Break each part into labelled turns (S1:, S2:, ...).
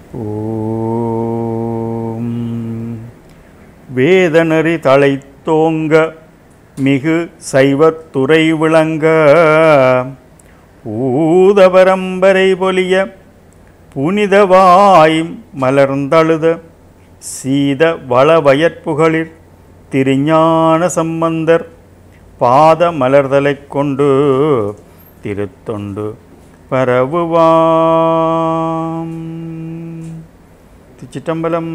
S1: ஓம் வேதநெறி தழைத்தோங்க மிகு சைவத்துறை விளங்க பூதபரம்பரை பொலிய புனிதவாய் மலர்ந்தழுத சீத வளவயற்புகளிர் திருஞான சம்பந்தர் பாத மலர்தலைக் கொண்டு திருத்தொண்டு பரவுவாம் திருச்சிட்டம்பலம்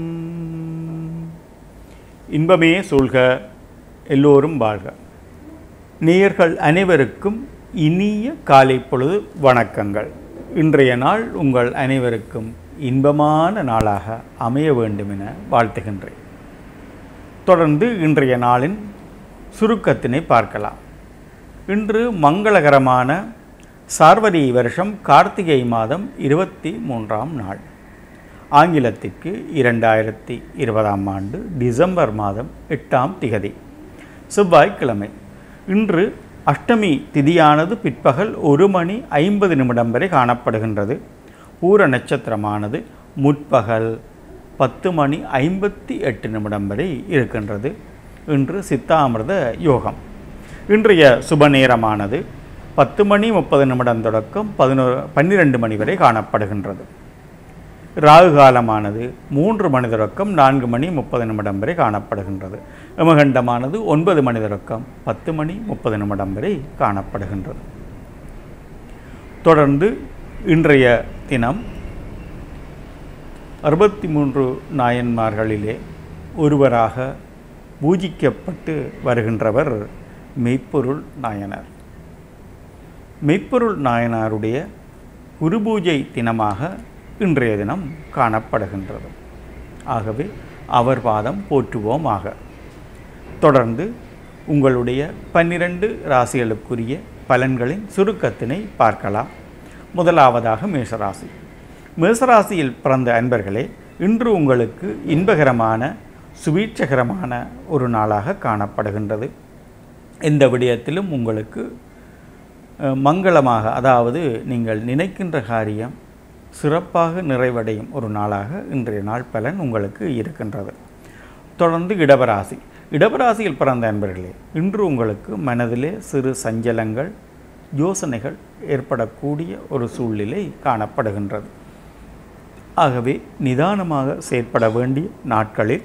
S1: இன்பமே சூழ்க எல்லோரும் வாழ்க நேயர்கள் அனைவருக்கும் இனிய காலை பொழுது வணக்கங்கள் இன்றைய நாள் உங்கள் அனைவருக்கும் இன்பமான நாளாக அமைய வேண்டும் என வாழ்த்துகின்றேன் தொடர்ந்து இன்றைய நாளின் சுருக்கத்தினை பார்க்கலாம் இன்று மங்களகரமான சார்வரி வருஷம் கார்த்திகை மாதம் இருபத்தி மூன்றாம் நாள் ஆங்கிலத்திற்கு இரண்டாயிரத்தி இருபதாம் ஆண்டு டிசம்பர் மாதம் எட்டாம் திகதி செவ்வாய்க்கிழமை இன்று அஷ்டமி திதியானது பிற்பகல் ஒரு மணி ஐம்பது நிமிடம் வரை காணப்படுகின்றது பூர நட்சத்திரமானது முற்பகல் பத்து மணி ஐம்பத்தி எட்டு நிமிடம் வரை இருக்கின்றது இன்று சித்தாமிர்த யோகம் இன்றைய சுப நேரமானது பத்து மணி முப்பது நிமிடம் தொடக்கம் பதினோரு பன்னிரெண்டு மணி வரை காணப்படுகின்றது ராகு காலமானது மூன்று மணி தொடக்கம் நான்கு மணி முப்பது நிமிடம் வரை காணப்படுகின்றது யமகண்டமானது ஒன்பது மணி தொடக்கம் பத்து மணி முப்பது நிமிடம் வரை காணப்படுகின்றது தொடர்ந்து இன்றைய தினம் அறுபத்தி மூன்று நாயன்மார்களிலே ஒருவராக பூஜிக்கப்பட்டு வருகின்றவர் மெய்ப்பொருள் நாயனார் மெய்ப்பொருள் நாயனாருடைய குருபூஜை தினமாக இன்றைய தினம் காணப்படுகின்றது ஆகவே அவர் பாதம் போற்றுவோமாக தொடர்ந்து உங்களுடைய பன்னிரண்டு ராசிகளுக்குரிய பலன்களின் சுருக்கத்தினை பார்க்கலாம் முதலாவதாக மேஷராசி மேசராசியில் பிறந்த அன்பர்களே இன்று உங்களுக்கு இன்பகரமான சுவீட்சகரமான ஒரு நாளாக காணப்படுகின்றது எந்த விடயத்திலும் உங்களுக்கு அஹ், மங்களமாக அதாவது நீங்கள் நினைக்கின்ற காரியம் சிறப்பாக நிறைவடையும் ஒரு நாளாக இன்றைய நாள் பலன் உங்களுக்கு இருக்கின்றது தொடர்ந்து இடபராசி இடபராசியில் பிறந்த அன்பர்களே இன்று உங்களுக்கு மனதிலே சிறு சஞ்சலங்கள் யோசனைகள் ஏற்படக்கூடிய ஒரு சூழ்நிலை காணப்படுகின்றது ஆகவே நிதானமாக செயற்பட வேண்டிய நாட்களில்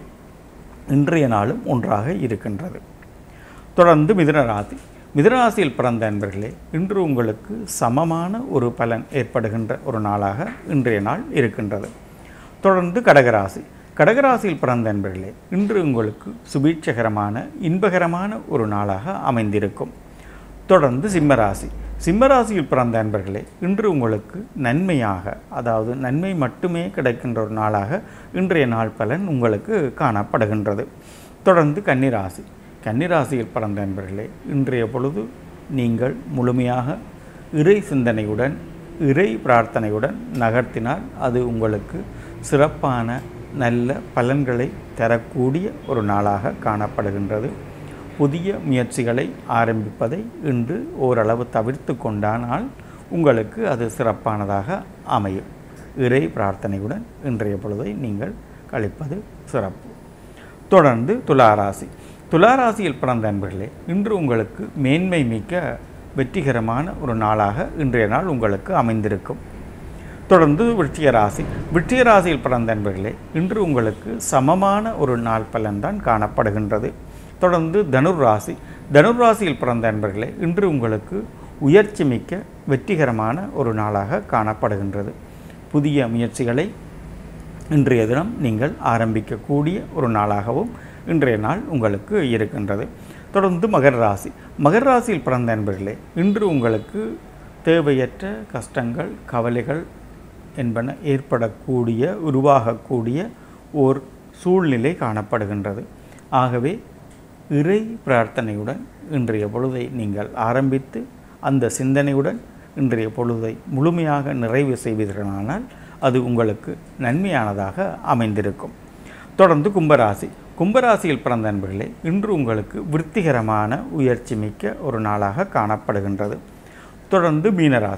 S1: இன்றைய நாளும் ஒன்றாக இருக்கின்றது தொடர்ந்து மிதுனராசி மிதுனராசியில் பிறந்த அன்பர்களே இன்று உங்களுக்கு சமமான ஒரு பலன் ஏற்படுகின்ற ஒரு நாளாக இன்றைய நாள் இருக்கின்றது தொடர்ந்து கடகராசி கடகராசியில் பிறந்த அன்பர்களே இன்று உங்களுக்கு சுபீட்சகரமான இன்பகரமான ஒரு நாளாக அமைந்திருக்கும் தொடர்ந்து சிம்மராசி சிம்மராசியில் பிறந்த அன்பர்களே இன்று உங்களுக்கு நன்மையாக அதாவது நன்மை மட்டுமே கிடைக்கின்ற ஒரு நாளாக இன்றைய நாள் பலன் உங்களுக்கு காணப்படுகின்றது தொடர்ந்து கன்னிராசி கன்னிராசியில் பிறந்த அன்பர்களே இன்றைய பொழுது நீங்கள் முழுமையாக இறை சிந்தனையுடன் இறை பிரார்த்தனையுடன் நகர்த்தினால் அது உங்களுக்கு சிறப்பான நல்ல பலன்களை தரக்கூடிய ஒரு நாளாக காணப்படுகின்றது புதிய முயற்சிகளை ஆரம்பிப்பதை இன்று ஓரளவு தவிர்த்து கொண்டானால் உங்களுக்கு அது சிறப்பானதாக அமையும் இறை பிரார்த்தனையுடன் இன்றைய பொழுதை நீங்கள் கழிப்பது சிறப்பு தொடர்ந்து துளாராசி துளாராசியில் பிறந்த அன்பர்களே இன்று உங்களுக்கு மேன்மை மிக்க வெற்றிகரமான ஒரு நாளாக இன்றைய நாள் உங்களுக்கு அமைந்திருக்கும் தொடர்ந்து விருச்சிக ராசி விருச்சிக ராசியில் பிறந்த அன்பர்களே இன்று உங்களுக்கு சமமான ஒரு நாள் பலன்தான் காணப்படுகின்றது தொடர்ந்து தனுர் ராசி தனுர் ராசியில் பிறந்த அன்பர்களே இன்று உங்களுக்கு உயர்ச்சி மிக்க வெற்றிகரமான ஒரு நாளாக காணப்படுகின்றது புதிய முயற்சிகளை இன்றைய தினம் நீங்கள் ஆரம்பிக்கக்கூடிய ஒரு நாளாகவும் இன்றைய நாள் உங்களுக்கு இருக்கின்றது தொடர்ந்து மகர ராசி மகர ராசியில் பிறந்த அன்பர்களே இன்று உங்களுக்கு தேவையற்ற கஷ்டங்கள் கவலைகள் என்பன ஏற்படக்கூடிய உருவாகக்கூடிய ஓர் சூழ்நிலை காணப்படுகின்றது ஆகவே இறை பிரார்த்தனையுடன் இன்றைய பொழுதை நீங்கள் ஆரம்பித்து அந்த சிந்தனையுடன் இன்றைய பொழுதை முழுமையாக நிறைவு செய்வீர்களானால் அது உங்களுக்கு நன்மையானதாக அமைந்திருக்கும் தொடர்ந்து கும்பராசி கும்பராசியில் பிறந்த அன்பர்களே இன்று உங்களுக்கு விருத்திகரமான உயர்ச்சி மிக்க ஒரு நாளாக காணப்படுகின்றது தொடர்ந்து மீனராசி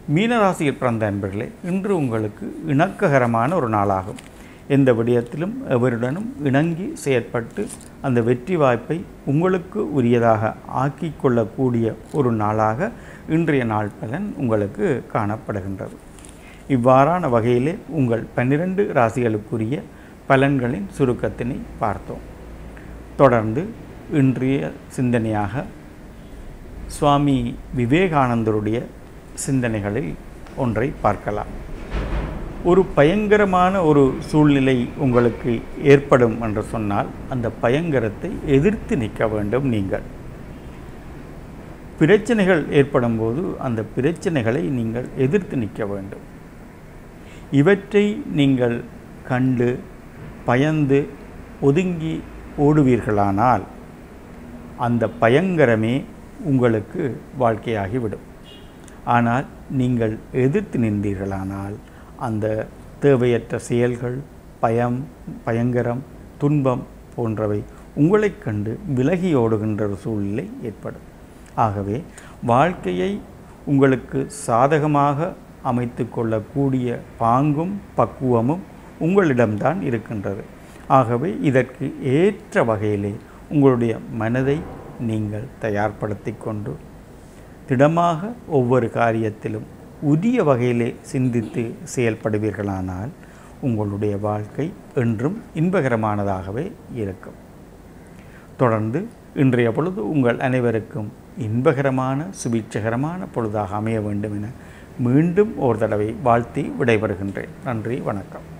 S1: மீனராசியில் பிறந்த அன்பர்களே இன்று உங்களுக்கு இணக்ககரமான ஒரு நாளாகும் எந்த விடயத்திலும் எவருடனும் இணங்கி செயற்பட்டு அந்த வெற்றி வாய்ப்பை உங்களுக்கு உரியதாக ஆக்கிக் கொள்ளக்கூடிய ஒரு நாளாக இன்றைய நாள் பலன் உங்களுக்கு காணப்படுகின்றது இவ்வாறான வகையிலே உங்கள் பன்னிரண்டு ராசிகளுக்குரிய பலன்களின் சுருக்கத்தினை பார்த்தோம் தொடர்ந்து இன்றைய சிந்தனையாக சுவாமி விவேகானந்தருடைய சிந்தனைகளில் ஒன்றை பார்க்கலாம் ஒரு பயங்கரமான ஒரு சூழ்நிலை உங்களுக்கு ஏற்படும் என்று சொன்னால் அந்த பயங்கரத்தை எதிர்த்து நிற்க வேண்டும் நீங்கள் பிரச்சனைகள் ஏற்படும் போது அந்த பிரச்சனைகளை நீங்கள் எதிர்த்து நிற்க வேண்டும் இவற்றை நீங்கள் கண்டு பயந்து ஒதுங்கி ஓடுவீர்களானால் அந்த பயங்கரமே உங்களுக்கு வாழ்க்கையாகிவிடும் ஆனால் நீங்கள் எதிர்த்து நின்றீர்களானால் அந்த தேவையற்ற செயல்கள் பயம் பயங்கரம் துன்பம் போன்றவை உங்களைக் கண்டு விலகி ஓடுகின்ற ஒரு சூழ்நிலை ஏற்படும் ஆகவே வாழ்க்கையை உங்களுக்கு சாதகமாக அமைத்து கொள்ளக்கூடிய பாங்கும் பக்குவமும் உங்களிடம்தான் இருக்கின்றது ஆகவே இதற்கு ஏற்ற வகையிலே உங்களுடைய மனதை நீங்கள் தயார்படுத்தி கொண்டு திடமாக ஒவ்வொரு காரியத்திலும் உரிய வகையிலே சிந்தித்து செயல்படுவீர்களானால் உங்களுடைய வாழ்க்கை என்றும் இன்பகரமானதாகவே இருக்கும் தொடர்ந்து இன்றைய பொழுது உங்கள் அனைவருக்கும் இன்பகரமான சுபீட்சகரமான பொழுதாக அமைய வேண்டும் என மீண்டும் ஒரு தடவை வாழ்த்தி விடைபெறுகின்றேன் நன்றி வணக்கம்